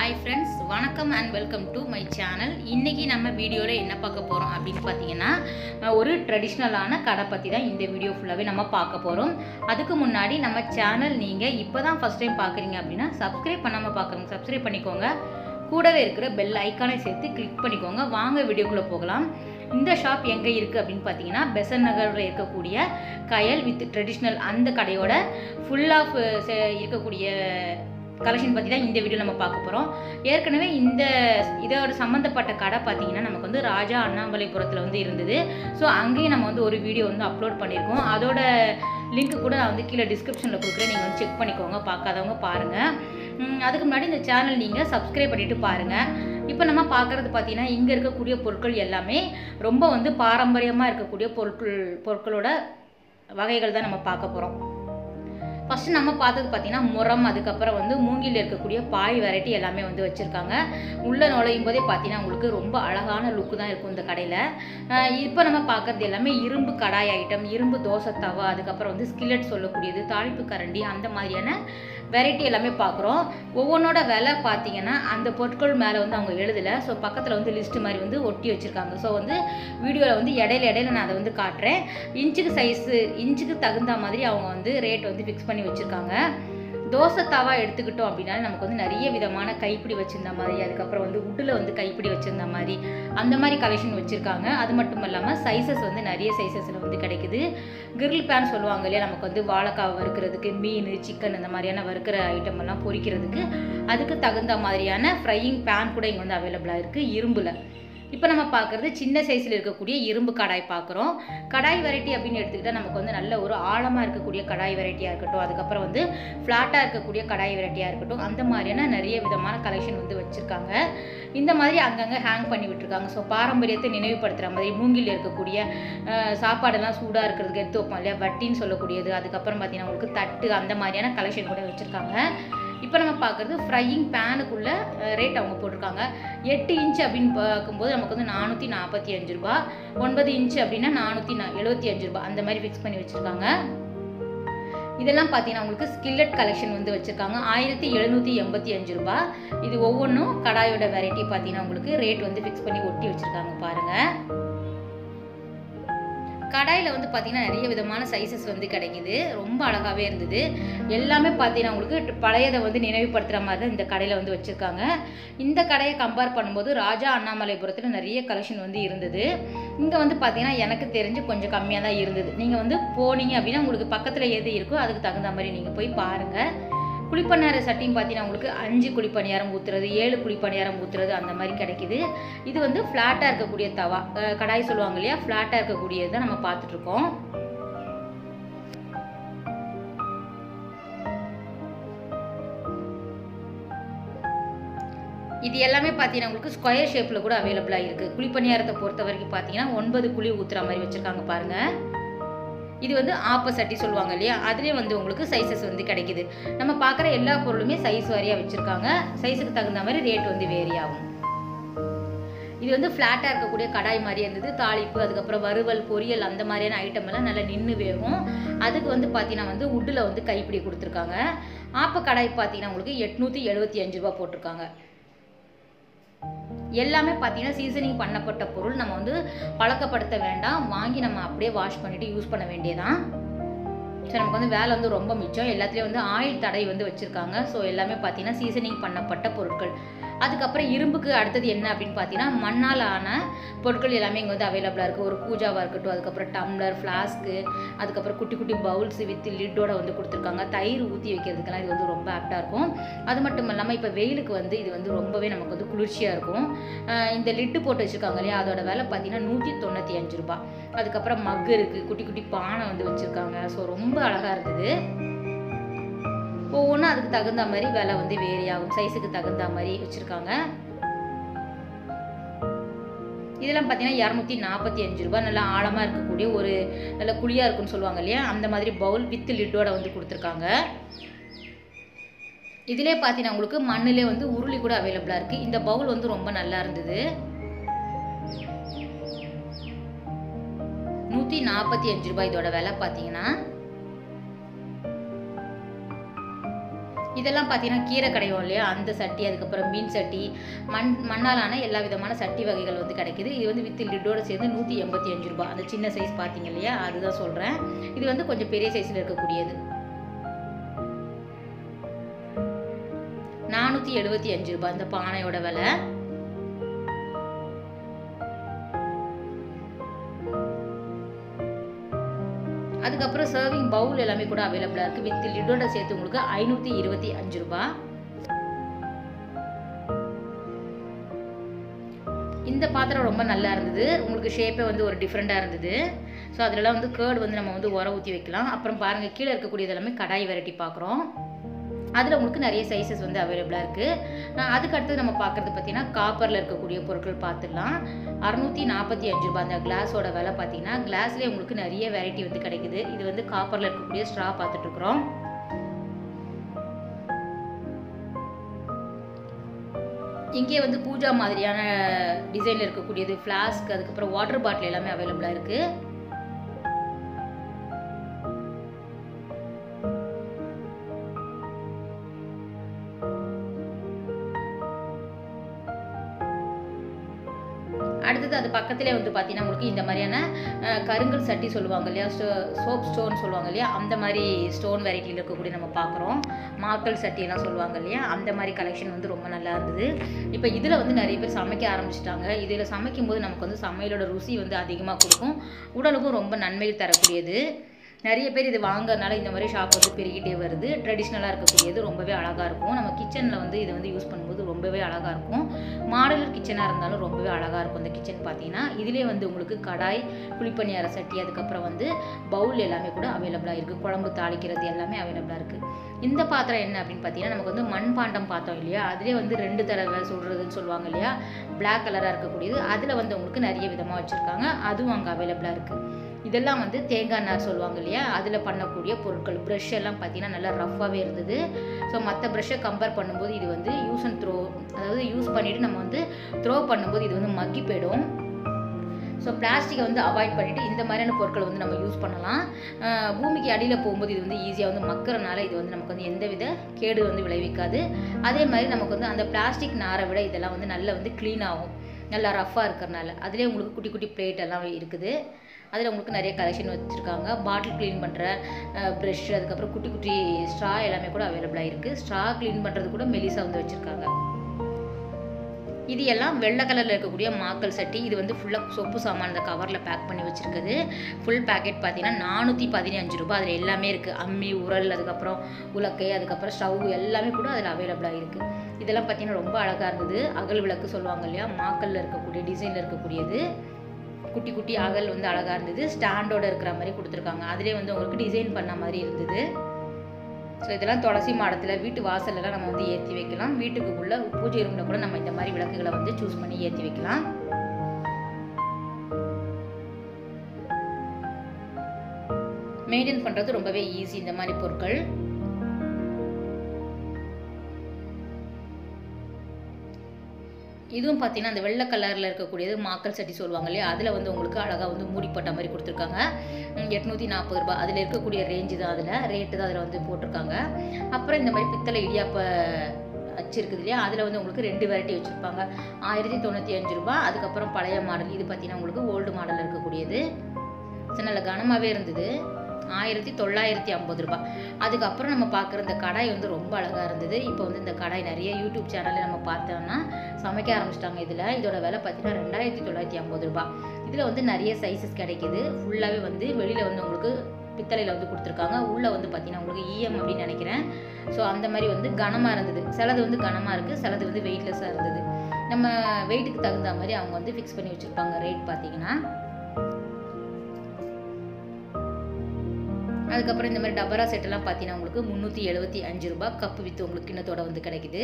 hi friends வணக்கம் and welcome to my channel இன்றைக்கி நம்ம வீடியோவில் என்ன பார்க்க போகிறோம் அப்படின்னு பார்த்தீங்கன்னா அஹ், ஒரு ட்ரெடிஷ்னலான கடை பற்றி தான் இந்த வீடியோ ஃபுல்லாகவே நம்ம பார்க்க போகிறோம் அதுக்கு முன்னாடி நம்ம சேனல் நீங்கள் இப்போ தான் ஃபஸ்ட் டைம் பார்க்குறீங்க அப்படின்னா சப்ஸ்கிரைப் பண்ணாமல் பார்க்குறோங்க சப்ஸ்கிரைப் பண்ணிக்கோங்க கூடவே இருக்கிற பெல் ஐக்கானை சேர்த்து கிளிக் பண்ணிக்கோங்க வாங்க வீடியோக்குள்ளே போகலாம் இந்த ஷாப் எங்கே இருக்குது அப்படின்னு பார்த்தீங்கன்னா பெசன் நகரில் இருக்கக்கூடிய கயல் வித் ட்ரெடிஷ்னல் அந்த கடையோட ஃபுல் ஆஃப் இருக்கக்கூடிய கலெக்ஷன் பற்றி தான் இந்த வீடியோ நம்ம பார்க்க போகிறோம் ஏற்கனவே இந்த இதோட சம்மந்தப்பட்ட கடை பார்த்தீங்கன்னா நமக்கு வந்து ராஜா அண்ணாமலைபுரத்தில் வந்து இருந்தது ஸோ அங்கேயும் நம்ம வந்து ஒரு வீடியோ வந்து அப்லோட் பண்ணியிருக்கோம் அதோட லிங்க் கூட நான் வந்து கீழே டிஸ்கிரிப்ஷனில் கொடுக்குறேன் நீங்கள் வந்து செக் பண்ணிக்கோங்க பார்க்காதவங்க பாருங்கள் உம், அதுக்கு முன்னாடி இந்த சேனல் நீங்கள் சப்ஸ்கிரைப் பண்ணிட்டு பாருங்கள் இப்போ நம்ம பார்க்குறது பார்த்தீங்கன்னா இங்கே இருக்கக்கூடிய பொருட்கள் எல்லாமே ரொம்ப வந்து பாரம்பரியமாக இருக்கக்கூடிய பொருட்கள் பொருட்களோட வகைகள் தான் நம்ம பார்க்க போகிறோம் ஃபஸ்ட்டு நம்ம பார்த்தது பார்த்தீங்கன்னா முரம் அதுக்கப்புறம் வந்து மூங்கில் இருக்கக்கூடிய பாய் வெரைட்டி எல்லாமே வந்து வச்சுருக்காங்க உள்ளே நுழையும் போதே பார்த்தீங்கன்னா உங்களுக்கு ரொம்ப அழகான லுக்கு தான் இருக்கும் இந்த கடையில் இப்போ நம்ம பார்க்குறது எல்லாமே இரும்பு கடாய் ஐட்டம் இரும்பு தோசை தவா அதுக்கப்புறம் வந்து ஸ்கில்லட் சொல்லக்கூடியது தாளிப்பு கரண்டி அந்த மாதிரியான வெரைட்டி எல்லாமே பார்க்குறோம் ஒவ்வொன்றோட விலை பார்த்தீங்கன்னா அந்த பொருட்கள் மேலே வந்து அவங்க எழுதலை ஸோ பக்கத்தில் வந்து லிஸ்ட் மாதிரி வந்து ஒட்டி வச்சுருக்காங்க ஸோ வந்து வீடியோவில் வந்து இடையில இடையில நான் அதை வந்து காட்டுறேன் இன்ச்சுக்கு சைஸு இன்ச்சுக்கு தகுந்த மாதிரி அவங்க வந்து ரேட் வந்து ஃபிக்ஸ் பண்ணி வச்சுருக்காங்க தோசை தவா எடுத்துக்கிட்டோம் அப்படின்னா நமக்கு வந்து நிறைய விதமான கைப்பிடி வச்சிருந்த மாதிரி அதுக்கப்புறம் வந்து உட்டில் வந்து கைப்பிடி வச்சிருந்த மாதிரி அந்த மாதிரி கலெக்ஷன் வச்சுருக்காங்க அது மட்டும் இல்லாமல் சைஸஸ் வந்து நிறைய சைஸஸில் வந்து கிடைக்குது கிரில் பேன் சொல்லுவாங்க இல்லையா நமக்கு வந்து வாழைக்காய் வறுக்கிறதுக்கு மீன் சிக்கன் இந்த மாதிரியான வறுக்கிற ஐட்டம் எல்லாம் பொரிக்கிறதுக்கு அதுக்கு தகுந்த மாதிரியான ஃப்ரையிங் பேன் கூட இங்கே வந்து அவைலபிளாக இருக்குது இரும்பில் இப்போ நம்ம பார்க்குறது சின்ன சைஸில் இருக்கக்கூடிய இரும்பு கடாய் பார்க்குறோம் கடாய் வெரைட்டி அப்படின்னு எடுத்துக்கிட்டால் நமக்கு வந்து நல்ல ஒரு ஆழமாக இருக்கக்கூடிய கடாய் வெரைட்டியாக இருக்கட்டும் அதுக்கப்புறம் வந்து ஃப்ளாட்டாக இருக்கக்கூடிய கடாய் வெரைட்டியாக இருக்கட்டும் அந்த மாதிரியான நிறைய விதமான கலெக்ஷன் வந்து வச்சுருக்காங்க இந்த மாதிரி அங்கங்கே ஹேங் பண்ணி விட்டுருக்காங்க ஸோ பாரம்பரியத்தை நினைவுபடுத்துகிற மாதிரி மூங்கில் இருக்கக்கூடிய அஹ், சாப்பாடெல்லாம் சூடாக இருக்கிறதுக்கு எடுத்து வைப்போம் இல்லையா வட்டின்னு சொல்லக்கூடியது அதுக்கப்புறம் பார்த்தீங்கன்னா உங்களுக்கு தட்டு அந்த மாதிரியான கலெக்ஷன் கூட வச்சுருக்காங்க இப்போ நம்ம பார்க்குறது ஃப்ரையிங் பேனுக்குள்ள ரேட் அவங்க போட்டிருக்காங்க எட்டு இன்ச் அப்படின்னு பார்க்கும்போது நமக்கு வந்து நானூற்றி நாற்பத்தி அஞ்சு ரூபா ஒன்பது இன்ச் அப்படின்னா நானூற்றி நா எழுபத்தி அஞ்சு ரூபா அந்த மாதிரி ஃபிக்ஸ் பண்ணி வச்சுருக்காங்க இதெல்லாம் பார்த்தீங்கன்னா உங்களுக்கு ஸ்கில்லட் கலெக்ஷன் வந்து வச்சுருக்காங்க ஆயிரத்தி எழுநூற்றி எண்பத்தி அஞ்சு ரூபா இது ஒவ்வொன்றும் கடாயோட வெரைட்டி பார்த்தீங்கன்னா உங்களுக்கு ரேட் வந்து ஃபிக்ஸ் பண்ணி ஒட்டி வச்சுருக்காங்க பாருங்கள் கடாயில் வந்து பார்த்தீங்கன்னா நிறைய விதமான சைஸஸ் வந்து கிடைக்குது ரொம்ப அழகாகவே இருந்தது எல்லாமே பார்த்தீங்கன்னா உங்களுக்கு பழையதை வந்து நினைவுபடுத்துகிற மாதிரி தான் இந்த கடையில் வந்து வச்சுருக்காங்க இந்த கடையை கம்பேர் பண்ணும்போது ராஜா அண்ணாமலைபுரத்தில் நிறைய கலெக்ஷன் வந்து இருந்தது இங்கே வந்து பார்த்தீங்கன்னா எனக்கு தெரிஞ்சு கொஞ்சம் கம்மியாக தான் இருந்தது நீங்கள் வந்து போனீங்க அப்படின்னா உங்களுக்கு பக்கத்தில் எது இருக்கோ அதுக்கு தகுந்த மாதிரி நீங்கள் போய் பாருங்கள் குழிப்பணியார சட்டியும் பார்த்தீங்கன்னா உங்களுக்கு அஞ்சு குழிப்பணியாரம் ஊற்றுறது ஏழு குழிப்பணியாரம் ஊற்றுறது அந்த மாதிரி கிடைக்குது இது வந்து ஃப்ளாட்டாக இருக்கக்கூடிய தவா அஹ் கடாய் சொல்லுவாங்க இல்லையா ஃப்ளாட்டாக இருக்கக்கூடியது தான் நம்ம பார்த்துட்ருக்கோம் இது எல்லாமே பார்த்தீங்கன்னா உங்களுக்கு ஸ்கொயர் ஷேப்பில் கூட அவைலபிளாக இருக்குது குழிப்பணியாரத்தை பொறுத்த வரைக்கும் பார்த்தீங்கன்னா ஒன்பது குழி ஊற்றுற மாதிரி வச்சுருக்காங்க பாருங்கள் இது வந்து ஆப்ப சட்டி சொல்லுவாங்க இல்லையா அதுலேயே வந்து உங்களுக்கு சைஸஸ் வந்து கிடைக்குது நம்ம பார்க்குற எல்லா பொருளுமே சைஸ் வாரியாக வச்சுருக்காங்க சைஸுக்கு தகுந்த மாதிரி ரேட் வந்து வேரி ஆகும் இது வந்து ஃப்ளாட்டாக இருக்கக்கூடிய கடாய் மாதிரி இருந்தது தாளிப்பு அதுக்கப்புறம் வறுவல் பொரியல் அந்த மாதிரியான ஐட்டம் எல்லாம் நல்லா நின்று வேகும் அதுக்கு வந்து பார்த்தீங்கன்னா வந்து உட்டில் வந்து கைப்பிடி கொடுத்துருக்காங்க ஆப்ப கடாய் பார்த்தீங்கன்னா உங்களுக்கு எட்நூற்றி எழுபத்தி அஞ்சு ரூபா போட்டிருக்காங்க எல்லாமே பார்த்தீங்கன்னா சீசனிங் பண்ணப்பட்ட பொருள் நம்ம வந்து பழக்கப்படுத்த வேண்டாம் வாங்கி நம்ம அப்படியே வாஷ் பண்ணிட்டு யூஸ் பண்ண வேண்டியதான் ஸோ நமக்கு வந்து வேலை வந்து ரொம்ப மிச்சம் எல்லாத்துலேயும் வந்து ஆயில் தடை வந்து வச்சுருக்காங்க ஸோ எல்லாமே பார்த்தீங்கன்னா சீசனிங் பண்ணப்பட்ட பொருட்கள் அதுக்கப்புறம் இரும்புக்கு அடுத்தது என்ன அப்படின்னு பார்த்தீங்கன்னா மண்ணால் ஆன பொருட்கள் எல்லாமே இங்கே வந்து அவைலபிளாக இருக்குது ஒரு பூஜாவாக இருக்கட்டும் அதுக்கப்புறம் டம்ளர் ஃப்ளாஸ்க்கு அதுக்கப்புறம் குட்டி குட்டி பவுல்ஸ் வித் லிட்டோட வந்து கொடுத்துருக்காங்க தயிர் ஊற்றி வைக்கிறதுக்கெல்லாம் இது வந்து ரொம்ப ஆப்டாக இருக்கும் அது மட்டும் இல்லாமல் இப்போ வெயிலுக்கு வந்து இது வந்து ரொம்பவே நமக்கு வந்து குளிர்ச்சியாக இருக்கும் அஹ் இந்த லிட்டு போட்டு வச்சுருக்காங்க இல்லையா அதோட விலை பார்த்தீங்கன்னா நூற்றி தொண்ணூற்றி அஞ்சு ரூபாய் அதுக்கப்புறம் மக்கு இருக்குது குட்டி குட்டி பானை வந்து வச்சுருக்காங்க ஸோ ரொம்ப அழகாக இருந்தது ஒவ்வொன்றும் அதுக்கு தகுந்த மாதிரி விலை வந்து வேரி ஆகும் சைஸுக்கு தகுந்த மாதிரி வச்சுருக்காங்க இதெல்லாம் பார்த்தீங்கன்னா இரநூத்தி நாற்பத்தி அஞ்சு ரூபாய் நல்லா ஆழமாக இருக்கக்கூடிய ஒரு நல்ல குழியாக இருக்குன்னு சொல்லுவாங்க இல்லையா அந்த மாதிரி பவுல் வித் லிட்டோட வந்து கொடுத்துருக்காங்க இதிலே பார்த்தீங்கன்னா உங்களுக்கு மண்ணிலே வந்து உருளி கூட அவைலபிளாக இருக்குது இந்த பவுல் வந்து ரொம்ப நல்லா இருந்தது நூற்றி நாற்பத்தி அஞ்சு ரூபாய் இதோட விலை பார்த்தீங்கன்னா இதெல்லாம் பார்த்தீங்கன்னா கீரை கடையும் இல்லையா அந்த சட்டி அதுக்கப்புறம் மீன் சட்டி மண் மண்ணாலான எல்லா விதமான சட்டி வகைகள் வந்து கிடைக்குது இது வந்து வித் லிட்டோட சேர்ந்து நூற்றி எண்பத்தி அஞ்சு ரூபாய் அந்த சின்ன சைஸ் பார்த்தீங்க இல்லையா அதுதான் சொல்கிறேன் இது வந்து கொஞ்சம் பெரிய சைஸில் இருக்கக்கூடியது நானூற்றி எழுபத்தி அஞ்சு ரூபாய் இந்த பானையோட விலை அதுக்கப்புறம் சர்விங் பவுல் எல்லாமே கூட அவைலபிளாக இருக்குது வித் லிட்டோட சேர்த்து உங்களுக்கு ஐநூற்றி இருபத்தி அஞ்சு ரூபாய் இந்த பாத்திரம் ரொம்ப நல்லா இருந்தது உங்களுக்கு ஷேப்பே வந்து ஒரு டிஃப்ரெண்ட்டாக இருந்தது ஸோ அதிலலாம் வந்து கேர்டு வந்து நம்ம வந்து உர ஊற்றி வைக்கலாம் அப்புறம் பாருங்கள் கீழே இருக்கக்கூடியது எல்லாமே கடாய் வெரைட்டி பார்க்குறோம் அதில் உங்களுக்கு நிறைய சைஸஸ் வந்து அவைலபிளாக இருக்குது அதுக்கு அடுத்து நம்ம பார்க்குறது பார்த்தீங்கன்னா காப்பரில் இருக்கக்கூடிய பொருட்கள் பார்த்துடலாம் அறுநூற்றி நாற்பத்தி அஞ்சு ரூபாய் அந்த கிளாஸோட விலை பார்த்தீங்கன்னா கிளாஸ்லேயே உங்களுக்கு நிறைய வெரைட்டி வந்து கிடைக்குது இது வந்து காப்பரில் இருக்கக்கூடிய ஸ்ட்ரா பார்த்துட்ருக்குறோம் இங்கே வந்து பூஜா மாதிரியான டிசைனில் இருக்கக்கூடியது ஃப்ளாஸ்க் அதுக்கப்புறம் வாட்டர் பாட்டில் எல்லாமே அவைலபிளாக இருக்குது அடுத்தது அது பக்கத்திலே வந்து பார்த்தீங்கன்னா உங்களுக்கு இந்த மாதிரியான அஹ், கருங்கல் சட்டி சொல்லுவாங்க இல்லையா சோப் ஸ்டோன் சொல்லுவாங்க இல்லையா அந்த மாதிரி ஸ்டோன் வெரைட்டியில் இருக்கக்கூடிய நம்ம பார்க்குறோம் மாக்கல் சட்டியெல்லாம் சொல்லுவாங்க இல்லையா அந்த மாதிரி கலெக்ஷன் வந்து ரொம்ப நல்லா இருந்தது இப்போ இதில் வந்து நிறைய பேர் சமைக்க ஆரம்பிச்சிட்டாங்க இதில் சமைக்கும் போது நமக்கு வந்து சமையலோட ருசி வந்து அதிகமாக கொடுக்கும் உடலுக்கும் ரொம்ப நன்மை தரக்கூடியது நிறைய பேர் இது வாங்குறதுனால இந்த மாதிரி ஷாப் வந்து பெருகிட்டே வருது ட்ரெடிஷ்னலாக இருக்கக்கூடியது ரொம்பவே அழகாக இருக்கும் நம்ம கிச்சனில் வந்து இதை வந்து யூஸ் பண்ணும்போது ரொம்பவே அழகாக இருக்கும் மாடலர் கிச்சனாக இருந்தாலும் ரொம்பவே அழகாக இருக்கும் இந்த கிச்சன் பார்த்தீங்கன்னா இதிலே வந்து உங்களுக்கு கடாய் குழிப்பணியார சட்டி அதுக்கப்புறம் வந்து பவுல் எல்லாமே கூட அவைலபிளாக இருக்குது குழம்பு தாளிக்கிறது எல்லாமே அவைலபிளாக இருக்குது இந்த பாத்திரம் என்ன அப்படின்னு பார்த்தீங்கன்னா நமக்கு வந்து மண் பாண்டம் பார்த்தோம் இல்லையா அதிலே வந்து ரெண்டு தடவை சுடுறதுன்னு சொல்லுவாங்க இல்லையா பிளாக் கலராக இருக்கக்கூடியது அதில் வந்து உங்களுக்கு நிறைய விதமாக வச்சுருக்காங்க அதுவும் அங்கே அவைலபிளாக இருக்குது இதெல்லாம் வந்து தேங்காய் நார் சொல்லுவாங்க இல்லையா அதில் பண்ணக்கூடிய பொருட்கள் ப்ரஷ் எல்லாம் பார்த்தீங்கன்னா நல்லா ரஃப்பாகவே இருந்தது ஸோ மற்ற ப்ரஷ்ஷை கம்பேர் பண்ணும்போது இது வந்து யூஸ் அண்ட் த்ரோ அதாவது யூஸ் பண்ணிவிட்டு நம்ம வந்து த்ரோ பண்ணும்போது இது வந்து மக்கி போயிடும் ஸோ பிளாஸ்டிக்கை வந்து அவாய்ட் பண்ணிவிட்டு இந்த மாதிரியான பொருட்களை வந்து நம்ம யூஸ் பண்ணலாம் அஹ் பூமிக்கு அடியில் போகும்போது இது வந்து ஈஸியாக வந்து மக்கறனால இது வந்து நமக்கு வந்து எந்தவித கேடு வந்து விளைவிக்காது அதே மாதிரி நமக்கு வந்து அந்த பிளாஸ்டிக் நாரை விட இதெல்லாம் வந்து நல்லா வந்து க்ளீன் ஆகும் நல்லா ரஃப்பாக இருக்கிறனால அதுலேயே உங்களுக்கு குட்டி குட்டி பிளேட் எல்லாம் இருக்குது அதில் உங்களுக்கு நிறைய கலெக்ஷன் வச்சுருக்காங்க பாட்டில் க்ளீன் பண்ணுற ப்ரெஷ் அதுக்கப்புறம் குட்டி குட்டி ஸ்ட்ரா எல்லாமே கூட அவைலபிளாக இருக்குது ஸ்ட்ரா க்ளீன் பண்ணுறது கூட மெலிசா வந்து வச்சுருக்காங்க இது எல்லாம் வெள்ளை கலரில் இருக்கக்கூடிய மாக்கல் சட்டி இது வந்து ஃபுல்லாக சொப்பு சாமான் இந்த கவரில் பேக் பண்ணி வச்சுருக்குது ஃபுல் பேக்கெட் பார்த்தீங்கன்னா நானூற்றி பதினஞ்சு ரூபாய் அதில் எல்லாமே இருக்குது அம்மி உரல் அதுக்கப்புறம் உலக்கை அதுக்கப்புறம் ஸ்டவ் எல்லாமே கூட அதில் அவைலபிளாக இருக்குது இதெல்லாம் பார்த்தீங்கன்னா ரொம்ப அழகாக இருந்தது அகல் விளக்கு சொல்லுவாங்க இல்லையா மாக்கல்ல இருக்கக்கூடிய டிசைனில் இருக்கக்கூடியது குட்டி குட்டி அகல் வந்து அழகாக இருந்தது ஸ்டாண்டோட இருக்கிற மாதிரி கொடுத்துருக்காங்க அதிலே வந்து உங்களுக்கு டிசைன் பண்ண மாதிரி இருந்தது ஸோ இதெல்லாம் துளசி மாடத்தில் வீட்டு வாசல்லலாம் நம்ம வந்து ஏற்றி வைக்கலாம் வீட்டுக்குள்ளே பூஜை ரூமில் கூட நம்ம இந்த மாதிரி விளக்குகளை வந்து சூஸ் பண்ணி ஏற்றி வைக்கலாம் மெயின்டைன் பண்ணுறது ரொம்பவே ஈஸி இந்த மாதிரி பொருட்கள் இதுவும் பார்த்தீங்கன்னா அந்த வெள்ளை கலரில் இருக்கக்கூடியது மாக்கல் சட்டி சொல்லுவாங்க இல்லையா அதில் வந்து உங்களுக்கு அழகாக வந்து மூடிப்பட்ட மாதிரி கொடுத்துருக்காங்க எட்நூற்றி நாற்பது ரூபாய் அதில் இருக்கக்கூடிய ரேஞ்சு தான் அதில் ரேட்டு தான் அதில் வந்து போட்டிருக்காங்க அப்புறம் இந்த மாதிரி பித்தளை இடியாப்ப அச்சு இருக்குது இல்லையா அதில் வந்து உங்களுக்கு ரெண்டு வெரைட்டி வச்சுருப்பாங்க ஆயிரத்தி தொண்ணூற்றி அஞ்சு ரூபாய் அதுக்கப்புறம் பழைய மாடல் இது பார்த்தீங்கன்னா உங்களுக்கு ஓல்டு மாடல் இருக்கக்கூடியது சரி நல்ல கனமாகவே இருந்தது ஆயிரத்தி தொள்ளாயிரத்தி ஐம்பது ரூபாய் அதுக்கப்புறம் நம்ம பார்க்குற இந்த கடாய் வந்து ரொம்ப அழகாக இருந்தது இப்போ வந்து இந்த கடாய் நிறைய யூடியூப் சேனலில் நம்ம பார்த்தோம்னா சமைக்க ஆரம்பிச்சிட்டாங்க இதில் இதோட விலை பார்த்தீங்கன்னா ரெண்டாயிரத்தி தொள்ளாயிரத்தி ஐம்பது ரூபாய் இதில் வந்து நிறைய சைஸஸ் கிடைக்குது ஃபுல்லாகவே வந்து வெளியில் வந்து உங்களுக்கு பித்தளையில் வந்து கொடுத்துருக்காங்க உள்ளே வந்து பார்த்தீங்கன்னா உங்களுக்கு இஎம் அப்படின்னு நினைக்கிறேன் ஸோ அந்த மாதிரி வந்து கனமாக இருந்தது சிலது வந்து கனமாக இருக்குது சிலது வந்து வெயிட்லெஸ்ஸாக இருந்தது நம்ம வெயிட்டுக்கு தகுந்த மாதிரி அவங்க வந்து ஃபிக்ஸ் பண்ணி வச்சுருப்பாங்க ரேட் பார்த்தீங்கன்னா அதுக்கப்புறம் இந்த மாதிரி டபரா செட்டெல்லாம் பார்த்தீங்கன்னா உங்களுக்கு முந்நூற்றி எழுபத்தி அஞ்சு ரூபாய் கப்பு வித்து உங்களுக்கு கிண்ணத்தோட வந்து கிடைக்குது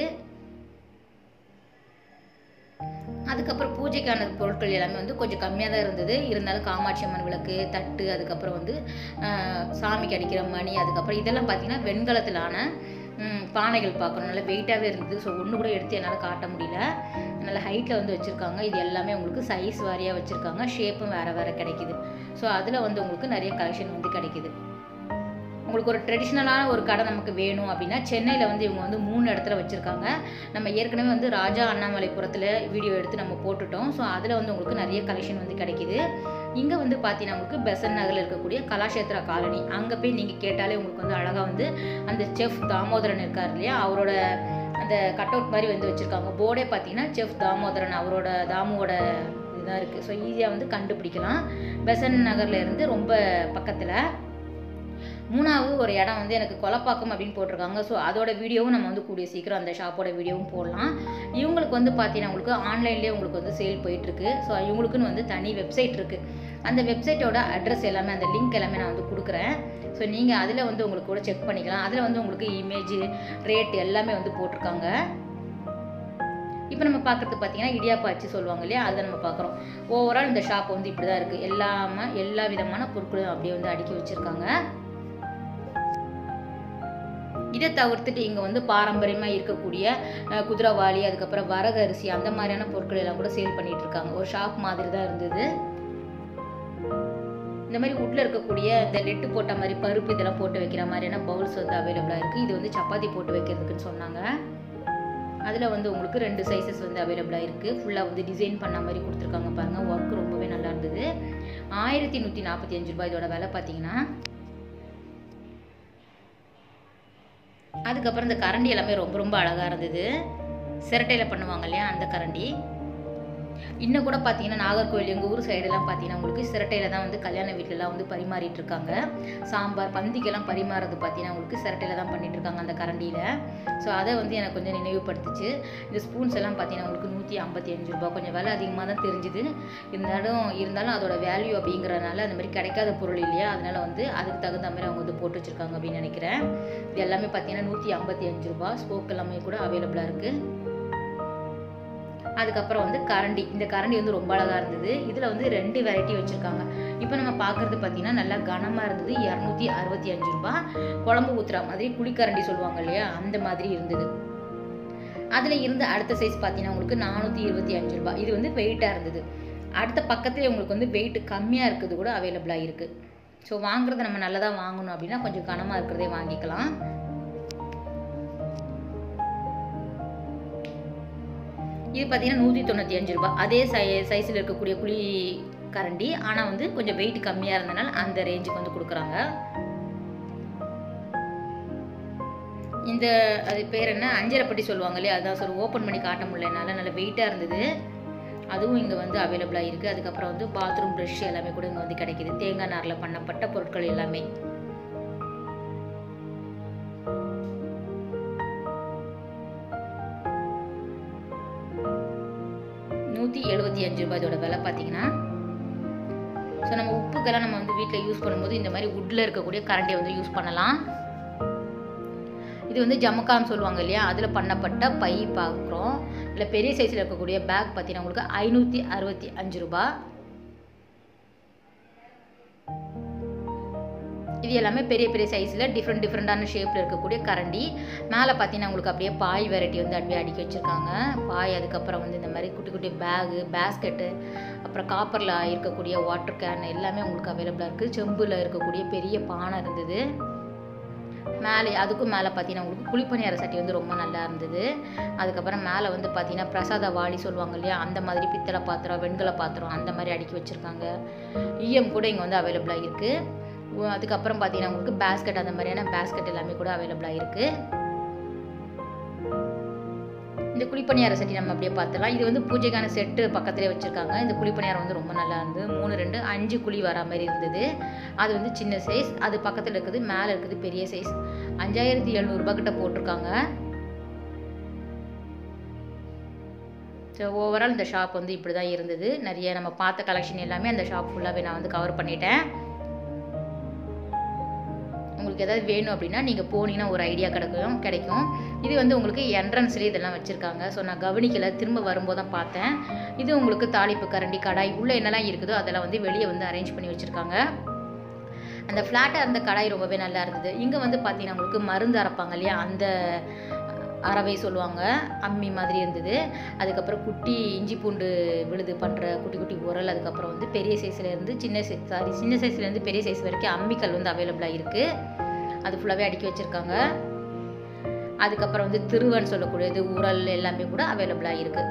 அதுக்கப்புறம் பூஜைக்கான பொருட்கள் எல்லாமே வந்து கொஞ்சம் கம்மியாக தான் இருந்தது இருந்தாலும் காமாட்சி அம்மன் விளக்கு தட்டு அதுக்கப்புறம் வந்து ஆஹ், சாமிக்கு அடிக்கிற மணி அதுக்கப்புறம் இதெல்லாம் பார்த்தீங்கன்னா வெண்கலத்திலான ம், பானைகள் பார்க்கணும் நல்லா வெயிட்டாகவே இருந்தது ஸோ ஒன்று கூட எடுத்து என்னால் காட்ட முடியல நல்ல ஹைட்டில் வந்து வச்சுருக்காங்க இது எல்லாமே உங்களுக்கு சைஸ் வாரியாக வச்சுருக்காங்க ஷேப்பும் வேறு வேறு கிடைக்குது ஸோ அதில் வந்து உங்களுக்கு நிறைய கலெக்ஷன் வந்து கிடைக்குது உங்களுக்கு ஒரு ட்ரெடிஷ்னலான ஒரு கடை நமக்கு வேணும் அப்படின்னா சென்னையில் வந்து இவங்க வந்து மூணு இடத்துல வச்சுருக்காங்க நம்ம ஏற்கனவே வந்து ராஜா அண்ணாமலைபுரத்தில் வீடியோ எடுத்து நம்ம போட்டுட்டோம் ஸோ அதில் வந்து உங்களுக்கு நிறைய கலெக்ஷன் வந்து கிடைக்கிது இங்கே வந்து பார்த்தீங்கன்னா உங்களுக்கு பெசன் நகரில் இருக்கக்கூடிய கலாஷேத்ரா காலனி அங்கே போய் நீங்கள் கேட்டாலே உங்களுக்கு வந்து அழகாக வந்து அந்த செஃப் தாமோதரன் இருக்கார் இல்லையா அவரோட அந்த கட் அவுட் மாதிரி வந்து வச்சுருக்காங்க போர்டே பார்த்தீங்கன்னா செஃப் தாமோதரன் அவரோட தாமுவோட இதாக இருக்குது ஸோ ஈஸியாக வந்து கண்டுபிடிக்கலாம் பெசன் நகரில் இருந்து ரொம்ப பக்கத்தில் மூணாவது ஒரு இடம் வந்து எனக்கு கொலப்பாக்கம் அப்படின்னு போட்டிருக்காங்க ஸோ அதோட வீடியோவும் நம்ம வந்து கூடிய சீக்கிரம் அந்த ஷாப்போட வீடியோவும் போடலாம் இவங்களுக்கு வந்து பார்த்தீங்கன்னா உங்களுக்கு ஆன்லைன்லேயே உங்களுக்கு வந்து சேல் போயிட்டுருக்கு ஸோ இவங்களுக்குன்னு வந்து தனி வெப்சைட் இருக்குது அந்த வெப்சைட்டோட அட்ரஸ் எல்லாமே அந்த லிங்க் எல்லாமே நான் வந்து கொடுக்குறேன் ஸோ நீங்கள் அதில் வந்து உங்களுக்கு கூட செக் பண்ணிக்கலாம் அதில் வந்து உங்களுக்கு இமேஜ் ரேட் எல்லாமே வந்து போட்டிருக்காங்க இப்போ நம்ம பார்க்குறது பார்த்தீங்கன்னா இடியாப்பா அச்சு சொல்லுவாங்க இல்லையா அதை நம்ம பார்க்குறோம் ஓவரால் இந்த ஷாப் வந்து இப்படி தான் இருக்குது எல்லாமே எல்லா விதமான பொருட்களும் அப்படியே வந்து அடுக்கி வச்சுருக்காங்க இதை தவிர்த்துட்டு இங்கே வந்து பாரம்பரியமாக இருக்கக்கூடிய அஹ், குதிரைவாளி அதுக்கப்புறம் வரகு அரிசி அந்த மாதிரியான பொருட்கள் எல்லாம் கூட சேல் பண்ணிட்டு இருக்காங்க ஒரு ஷாப் மாதிரி தான் இருந்தது இந்த மாதிரி உட்ல இருக்கக்கூடிய இந்த லெட்டு போட்ட மாதிரி பருப்பு இதெல்லாம் போட்டு வைக்கிற மாதிரியான பவுல்ஸ் வந்து அவைலபிளாக இருக்குது இது வந்து சப்பாத்தி போட்டு வைக்கிறதுக்குன்னு சொன்னாங்க அதில் வந்து உங்களுக்கு ரெண்டு சைஸஸ் வந்து அவைலபிளாக இருக்குது ஃபுல்லாக வந்து டிசைன் பண்ண மாதிரி கொடுத்துருக்காங்க பாருங்கள் ஒர்க் ரொம்பவே நல்லா இருந்தது ஆயிரத்தி நூற்றி நாற்பத்தி அஞ்சு ரூபாய் இதோட விலை பார்த்தீங்கன்னா அதுக்கப்புறம் இந்த கரண்டி எல்லாமே ரொம்ப ரொம்ப அழகாக இருந்தது சிரட்டையில் பண்ணுவாங்க இல்லையா அந்த கரண்டி இன்னும் கூட பார்த்தீங்கன்னா நாகர்கோவில் எங்கள் ஊர் சைடெல்லாம் பார்த்தீங்கன்னா உங்களுக்கு சிரட்டையில் தான் வந்து கல்யாண வீட்டிலலாம் வந்து பரிமாறிட்டு இருக்காங்க சாம்பார் பந்திக்கெல்லாம் பரிமாறது பார்த்தீங்கன்னா உங்களுக்கு சிரட்டையில் தான் பண்ணிட்டு இருக்காங்க அந்த கரண்டியில் ஸோ அதை வந்து எனக்கு கொஞ்சம் நினைவுபடுத்துச்சு இந்த ஸ்பூன்ஸ் எல்லாம் பார்த்தீங்கன்னா உங்களுக்கு நூற்றி ஐம்பத்தி அஞ்சு ரூபாய் கொஞ்சம் விலை அதிகமாக தான் தெரிஞ்சுது இருந்தாலும் இருந்தாலும் அதோட வேல்யூ அப்படிங்கிறனால அந்த மாதிரி கிடைக்காத பொருள் இல்லையா அதனால வந்து அதுக்கு தகுந்த மாதிரி அவங்க வந்து போட்டு வச்சிருக்காங்க அப்படின்னு நினைக்கிறேன் இது எல்லாமே பார்த்தீங்கன்னா நூற்றி ஐம்பத்தி அஞ்சு ரூபாய் ஸ்போக் எல்லாமே கூட அவைலபிளாக இருக்குது அதுக்கப்புறம் வந்து கரண்டி இந்த கரண்டி வந்து ரொம்ப அழகாக இருந்தது இதில் வந்து ரெண்டு வெரைட்டி வச்சுருக்காங்க இப்போ நம்ம பார்க்குறது பார்த்தீங்கன்னா நல்லா கனமாக இருந்தது இரநூத்தி அறுபத்தி அஞ்சு ரூபாய் குழம்பு ஊற்றுற மாதிரி குழிக்கரண்டி சொல்லுவாங்க இல்லையா அந்த மாதிரி இருந்தது அதில் இருந்து அடுத்த சைஸ் பார்த்தீங்கன்னா உங்களுக்கு நானூற்றி இருபத்தி அஞ்சு ரூபாய் இது வந்து வெயிட்டாக இருந்தது அடுத்த பக்கத்துலேயே உங்களுக்கு வந்து வெயிட் கம்மியாக இருக்குது கூட அவைலபிளாக இருக்குது ஸோ வாங்குறத நம்ம நல்லதாக வாங்கணும் அப்படின்னா கொஞ்சம் கனமாக இருக்கிறதே வாங்கிக்கலாம் இது பார்த்தீங்கன்னா நூற்றி தொண்ணூற்றி அஞ்சு ரூபாய் அதே சை சைஸில் இருக்கக்கூடிய குழி கரண்டி ஆனால் வந்து கொஞ்சம் வெயிட் கம்மியாக இருந்தனால அந்த ரேஞ்சுக்கு வந்து கொடுக்குறாங்க இந்த அது பேர் என்ன அஞ்சரைப்பட்டி சொல்லுவாங்க இல்லையா அதான் சொல்லி ஓப்பன் பண்ணி காட்ட முடியல என்னால் நல்ல வெயிட்டாக இருந்தது அதுவும் இங்கே வந்து அவைலபிளாக இருக்குது அதுக்கப்புறம் வந்து பாத்ரூம் ப்ரஷ் எல்லாமே கூட இங்கே வந்து கிடைக்கிது தேங்காய் நாரில் பண்ணப்பட்ட பொருட்கள் எல்லாமே நூற்றி எழுபத்தி அஞ்சு ரூபாய் இதோட விலை பார்த்தீங்கன்னா ஸோ நம்ம உப்புக்கெல்லாம் நம்ம வந்து வீட்டில் யூஸ் பண்ணும்போது இந்த மாதிரி வுட்டில் இருக்கக்கூடிய கரண்டியை வந்து யூஸ் பண்ணலாம் இது வந்து ஜமுக்காம் சொல்லுவாங்க இல்லையா அதில் பண்ணப்பட்ட பை பார்க்குறோம் இல்லை பெரிய சைஸில் இருக்கக்கூடிய பேக் பார்த்தீங்கன்னா உங்களுக்கு ஐநூற்றி அறுபத்தி அஞ்சு ரூபாய் இது எல்லாமே பெரிய பெரிய சைஸில் டிஃப்ரெண்ட் டிஃப்ரெண்ட்டான ஷேப்பில் இருக்கக்கூடிய கரண்டி மேலே பார்த்தீங்கன்னா உங்களுக்கு அப்படியே பாய் வெரைட்டி வந்து அப்படியே அடுக்கி வச்சுருக்காங்க பாய் அதுக்கப்புறம் வந்து இந்த மாதிரி குட்டி குட்டி பேகு பேஸ்கெட்டு அப்புறம் காப்பரில் இருக்கக்கூடிய வாட்டர் கேன் எல்லாமே உங்களுக்கு அவைலபிளாக இருக்குது செம்பில் இருக்கக்கூடிய பெரிய பானை இருந்தது மேலே அதுக்கும் மேலே பார்த்தீங்கன்னா உங்களுக்கு குழிப்பணியார சட்டி வந்து ரொம்ப நல்லா இருந்தது அதுக்கப்புறம் மேலே வந்து பார்த்தீங்கன்னா பிரசாத வாளி சொல்லுவாங்க இல்லையா அந்த மாதிரி பித்தளை பாத்திரம் வெண்கல பாத்திரம் அந்த மாதிரி அடுக்கி வச்சுருக்காங்க ஈயம் கூட இங்கே வந்து அவைலபிளாக இருக்குது உ- அதுக்கப்புறம் பார்த்தீங்கன்னா உங்களுக்கு பேஸ்கெட் அந்த மாதிரியான பேஸ்கெட் எல்லாமே கூட அவைலபிளாக இருக்குது இந்த குழிப்பணியார சட்டி நம்ம அப்படியே பார்த்துலாம் இது வந்து பூஜைக்கான செட்டு பக்கத்துலேயே வச்சுருக்காங்க இந்த குழிப்பணியாரம் வந்து ரொம்ப நல்லா இருந்தது மூணு ரெண்டு அஞ்சு குழி வர மாதிரி இருந்தது அது வந்து சின்ன சைஸ் அது பக்கத்தில் இருக்குது மேலே இருக்குது பெரிய சைஸ் அஞ்சாயிரத்தி எழுநூறுபா கிட்ட போட்டிருக்காங்க ஸோ ஓவரால் இந்த ஷாப் வந்து இப்படி தான் இருந்தது நிறைய நம்ம பார்த்த கலெக்ஷன் எல்லாமே அந்த ஷாப் ஃபுல்லாகவே நான் வந்து கவர் பண்ணிட்டேன் உங்களுக்கு ஏதாவது வேணும் அப்படின்னா நீங்கள் போனீங்கன்னா ஒரு ஐடியா கிடைக்கும் கிடைக்கும் இது வந்து உங்களுக்கு என்ட்ரன்ஸ்லேயே இதெல்லாம் வச்சுருக்காங்க ஸோ நான் கவனிக்கல திரும்ப வரும்போது தான் பார்த்தேன் இது உங்களுக்கு தாளிப்பு கரண்டி கடாய் உள்ளே என்னெல்லாம் இருக்குதோ அதெல்லாம் வந்து வெளியே வந்து அரேஞ்ச் பண்ணி வச்சுருக்காங்க அந்த ஃப்ளாட்டாக இருந்த கடாய் ரொம்பவே நல்லா இருந்தது இங்கே வந்து பார்த்தீங்கன்னா உங்களுக்கு மருந்து அரைப்பாங்க இல்லையா அந்த அரவை சொல்லுவாங்க அம்மி மாதிரி இருந்தது அதுக்கப்புறம் குட்டி இஞ்சி பூண்டு விழுது பண்ணுற குட்டி குட்டி உரல் அதுக்கப்புறம் வந்து பெரிய சைஸ்ல இருந்து சின்ன சைஸ் சாரி சின்ன சைஸ்லேருந்து பெரிய சைஸ் வரைக்கும் அம்மிக்கல் வந்து அவைலபிளாக இருக்குது அது ஃபுல்லாகவே அடுக்கி வச்சுருக்காங்க அதுக்கப்புறம் வந்து திருவன்னு சொல்லக்கூடியது உரல் எல்லாமே கூட அவைலபிளாக இருக்குது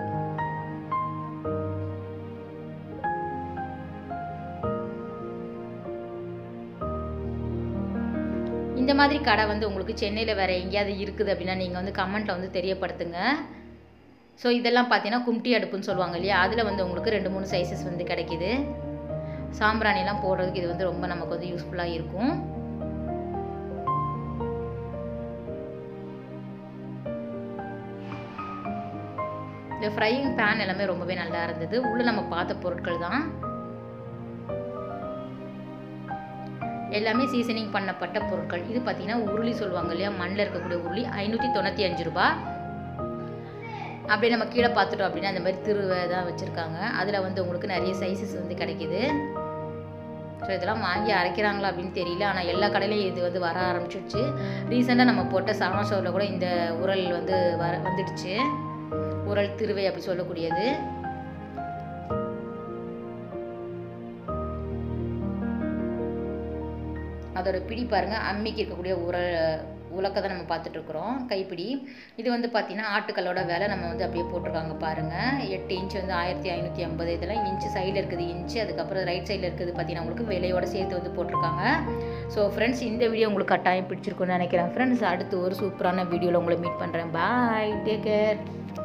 இந்த மாதிரி கடை வந்து உங்களுக்கு சென்னையில் வேறு எங்கேயாவது இருக்குது அப்படின்னா நீங்கள் வந்து கமெண்ட்டில் வந்து தெரியப்படுத்துங்க ஸோ இதெல்லாம் பார்த்தீங்கன்னா கும்டி அடுப்புன்னு சொல்லுவாங்க இல்லையா அதில் வந்து உங்களுக்கு ரெண்டு மூணு சைஸஸ் வந்து கிடைக்கிது சாம்பிராணிலாம் போடுறதுக்கு இது வந்து ரொம்ப நமக்கு வந்து யூஸ்ஃபுல்லாக இருக்கும் இந்த ஃப்ரையிங் பேன் எல்லாமே ரொம்பவே நல்லா இருந்தது உள்ளே நம்ம பார்த்த பொருட்கள் தான் எல்லாமே சீசனிங் பண்ணப்பட்ட பொருட்கள் இது பார்த்தீங்கன்னா உருளி சொல்லுவாங்க இல்லையா மண்ணில் இருக்கக்கூடிய உருளி ஐநூற்றி தொண்ணூற்றி அஞ்சு ரூபா அப்படியே நம்ம கீழே பார்த்துட்டோம் அப்படின்னா அந்த மாதிரி திருவை தான் வச்சுருக்காங்க அதில் வந்து உங்களுக்கு நிறைய சைஸஸ் வந்து கிடைக்கிது ஸோ இதெல்லாம் வாங்கி அரைக்கிறாங்களா அப்படின்னு தெரியல ஆனால் எல்லா கடையிலையும் இது வந்து வர ஆரம்பிச்சிடுச்சு ரீசெண்டாக நம்ம போட்ட சாமா ஷோவில் கூட இந்த உரல் வந்து வர வந்துடுச்சு உரல் திருவை அப்படி சொல்லக்கூடியது அதோட பிடி பாருங்கள் அம்மிக்கு இருக்கக்கூடிய உரல் உலக்கை தான் நம்ம பார்த்துட்ருக்குறோம் கைப்பிடி இது வந்து பார்த்திங்கன்னா ஆட்டுக்கல்லோட விலை நம்ம வந்து அப்படியே போட்டிருக்காங்க பாருங்கள் எட்டு இன்ச் வந்து ஆயிரத்தி ஐநூற்றி ஐம்பது இதெல்லாம் இன்ச்சு சைடில் இருக்குது இன்ச்சு அதுக்கப்புறம் ரைட் சைடில் இருக்குது பார்த்தீங்கன்னா உங்களுக்கு விலையோட சேர்த்து வந்து போட்டிருக்காங்க ஸோ ஃப்ரெண்ட்ஸ் இந்த வீடியோ உங்களுக்கு கட்டாயம் பிடிச்சிருக்குன்னு நினைக்கிறேன் ஃப்ரெண்ட்ஸ் அடுத்து ஒரு சூப்பரான வீடியோவில் உங்களை மீட் பண்ணுறேன் பாய் டேக் கேர்